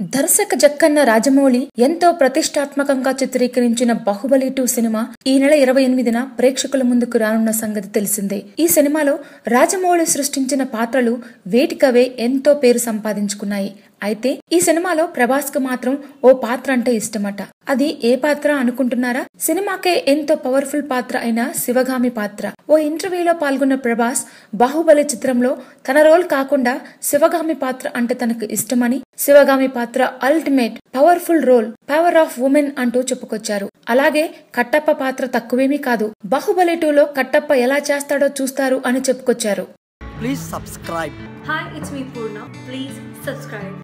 దర్శక జక్కన్న రాజమౌళి ఎంతో ప్రతిష్టాత్మకంగా చిత్రీకరించిన బాహుబలి టూ సినిమా ఈ నెల ఇరవై ఎనిమిదిన ప్రేక్షకుల ముందుకు రానున్న సంగతి తెలిసిందే ఈ సినిమాలో రాజమౌళి సృష్టించిన పాత్రలు వేటికవే ఎంతో పేరు సంపాదించుకున్నాయి అయితే ఈ సినిమాలో ప్రభాస్ కు మాత్రం ఓ పాత్ర అంటే ఇష్టమట అది ఏ పాత్ర అనుకుంటున్నారా సినిమాకే ఎంతో పవర్ఫుల్ పాత్ర అయిన శివగామి పాత్ర ఓ ఇంటర్వ్యూలో పాల్గొన్న ప్రభాస్ బాహుబలి చిత్రంలో తన రోల్ కాకుండా శివగామి పాత్ర అంటే తనకు ఇష్టమని శివగామి పాత్ర ultimate powerful role power of women అంటూ చెప్పుకొచ్చారు అలాగే కట్టప్ప పాత్ర తక్కువేమీ కాదు బాహుబలి టూలో కట్టప్ప ఎలా చేస్తాడో చూస్తారు అని చెప్పుకొచ్చారు Please subscribe. Hi, it's me Purna. Please subscribe.